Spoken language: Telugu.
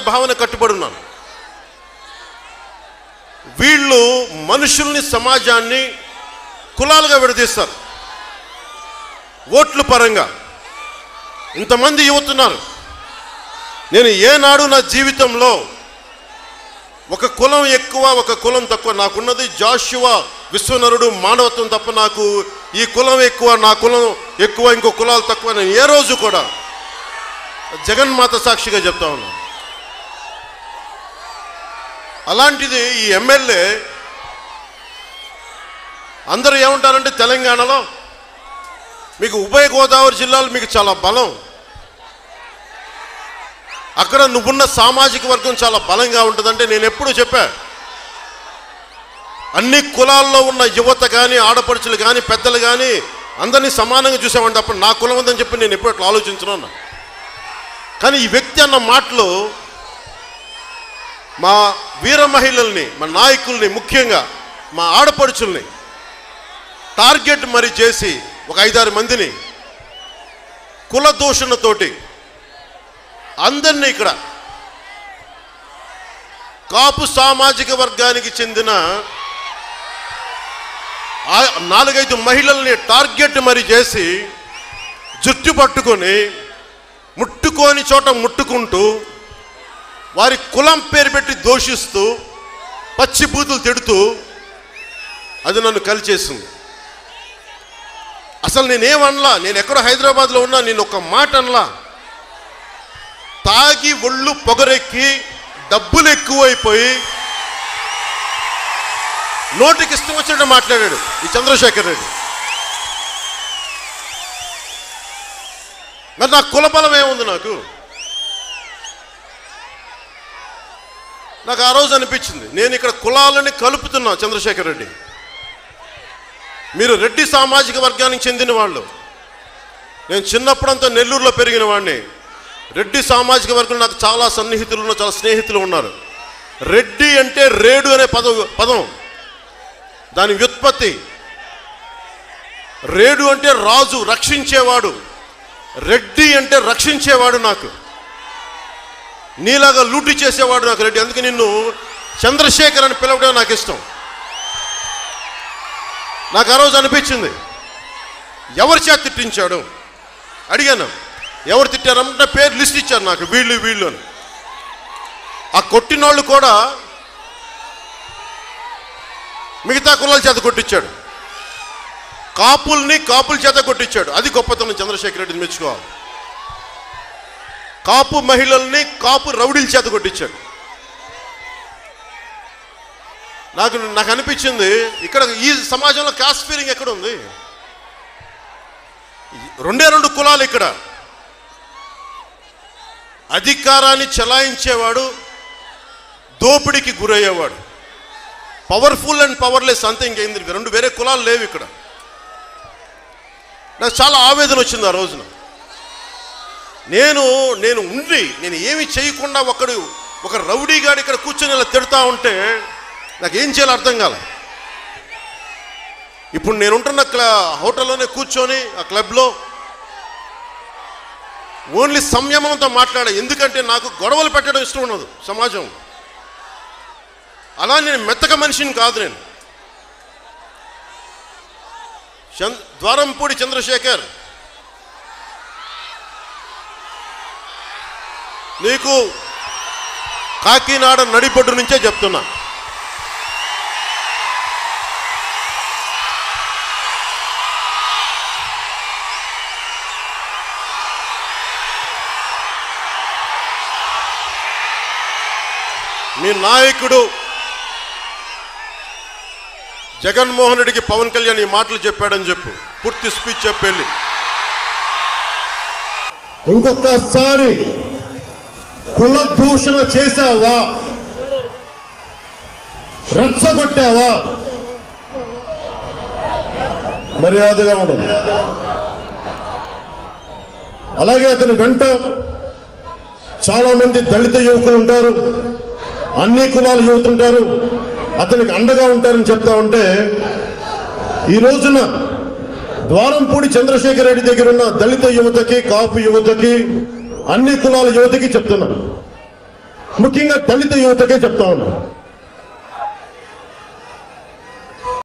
భావన కట్టుబడి ఉన్నాను వీళ్ళు మనుషుల్ని సమాజాన్ని కులాలుగా విడదీస్తారు ఓట్ల పరంగా ఇంతమంది యువతున్నారు నేను ఏనాడు నా జీవితంలో ఒక కులం ఎక్కువ ఒక కులం తక్కువ నాకున్నది జాషువా విశ్వనరుడు మానవత్వం తప్ప నాకు ఈ కులం ఎక్కువ నా కులం ఎక్కువ ఇంకో కులాలు తక్కువ నేను ఏ రోజు కూడా జగన్మాత సాక్షిగా చెప్తా ఉన్నాను అలాంటిది ఈ ఎమ్మెల్యే అందరూ ఏమంటారంటే తెలంగాణలో మీకు ఉభయ గోదావరి జిల్లాలు మీకు చాలా బలం అక్కడ నువ్వున్న సామాజిక వర్గం చాలా బలంగా ఉంటుందంటే నేను ఎప్పుడు చెప్పా అన్ని కులాల్లో ఉన్న యువత కానీ ఆడపడుచులు కానీ పెద్దలు కానీ అందరినీ సమానంగా చూసామంటే అప్పుడు నా కులం ఉందని చెప్పి నేను ఎప్పుడు అట్లా ఆలోచించున్నాను కానీ ఈ వ్యక్తి అన్న మాటలు మా వీర మహిళల్ని మా నాయకుల్ని ముఖ్యంగా మా ఆడపడుచుల్ని టార్గెట్ మరి చేసి ఒక ఐదారు మందిని కుల దూషణతోటి అందరినీ ఇక్కడ కాపు సామాజిక వర్గానికి చెందిన ఆ నాలుగైదు మహిళల్ని టార్గెట్ మరి చేసి జుట్టు పట్టుకొని ముట్టుకోని చోట ముట్టుకుంటూ వారి కులం పేరు పెట్టి దోషిస్తూ పచ్చి బూతులు తిడుతూ అది నన్ను కలిచేసింది అసలు నేనేమనలా నేను ఎక్కడో హైదరాబాద్లో ఉన్నా నేను ఒక మాట అనలా తాగి ఒళ్ళు పొగరెక్కి డబ్బులు ఎక్కువైపోయి నోటికి ఇష్టం వచ్చినట్టు మాట్లాడాడు ఈ చంద్రశేఖర్ రెడ్డి మరి నా కులబలం ఏముంది నాకు నాకు ఆ రోజు అనిపించింది నేను ఇక్కడ కులాలని కలుపుతున్నా చంద్రశేఖర్ రెడ్డి మీరు రెడ్డి సామాజిక వర్గానికి చెందిన వాళ్ళు నేను చిన్నప్పుడంతా నెల్లూరులో పెరిగిన వాడిని రెడ్డి సామాజిక వర్గం నాకు చాలా సన్నిహితులు ఉన్నారు చాలా స్నేహితులు ఉన్నారు రెడ్డి అంటే రేడు అనే పదం పదం దాని వ్యుత్పత్తి రేడు అంటే రాజు రక్షించేవాడు రెడ్డి అంటే రక్షించేవాడు నాకు నీలాగా లూటి చేసేవాడు నాకు రెడ్డి అందుకే నిన్ను చంద్రశేఖర్ అని పిలవడం నాకు ఇష్టం నాకు ఆ రోజు అనిపించింది ఎవరి చేత తిట్టించాడు అడిగాను ఎవరు తిట్టారంటే పేరు లిస్ట్ ఇచ్చారు నాకు వీళ్ళు వీళ్ళు అని ఆ కొట్టినోళ్ళు కూడా మిగతా కులాల చేత కొట్టించాడు కాపుల్ని కాపుల చేత కొట్టించాడు అది గొప్పతనం చంద్రశేఖర్ రెడ్డిని మెచ్చుకోవాలి కాపు మహిళల్ని కాపు రౌడీల చేత కొట్టించాడు నాకు నాకు అనిపించింది ఇక్కడ ఈ సమాజంలో కాస్ట్ ఫీలింగ్ ఎక్కడ ఉంది రెండే రెండు కులాలు ఇక్కడ అధికారాన్ని చెలాయించేవాడు దోపిడీకి గురయ్యేవాడు పవర్ఫుల్ అండ్ పవర్లెస్ అంతే ఇంకేంది రెండు వేరే కులాలు లేవు ఇక్కడ నాకు చాలా ఆవేదన వచ్చింది ఆ రోజున నేను నేను ఉండి నేను ఏమి చేయకుండా ఒకడు ఒక రౌడీ గాడు ఇక్కడ కూర్చొని ఇలా తిడతా ఉంటే నాకు ఏం చేయాలో అర్థం కాల ఇప్పుడు నేనుంటున్న క్లా హోటల్లోనే కూర్చొని ఆ క్లబ్లో ఓన్లీ సంయమనంతో మాట్లాడా ఎందుకంటే నాకు గొడవలు పెట్టడం ఇష్టం ఉండదు సమాజం అలా నేను మెత్తక మనిషిని కాదు నేను చంద్ ద్వారంపూడి చంద్రశేఖర్ నీకు కాకినాడ నడిపొడ్డు నుంచే చెప్తున్నా మీ నాయకుడు జగన్మోహన్ రెడ్డికి పవన్ కళ్యాణ్ ఈ మాటలు చెప్పాడని చెప్పు పూర్తి స్పీచ్ చెప్పెళ్ళి ఇంకొకసారి కుల దూషణ చేశావా రెచ్చగొట్టావా మర్యాదగా ఉండదు అలాగే అతని వెంట చాలా మంది దళిత యువకులు ఉంటారు అన్ని కులాల యువత ఉంటారు అతనికి అండగా ఉంటారని చెప్తా ఉంటే ఈ రోజున ద్వారంపూడి చంద్రశేఖర్ రెడ్డి దగ్గర ఉన్న దళిత యువతకి కాపు యువతకి అన్ని కులాల యువతకి చెప్తున్నా ముఖ్యంగా దళిత యువతకే చెప్తా ఉన్నాను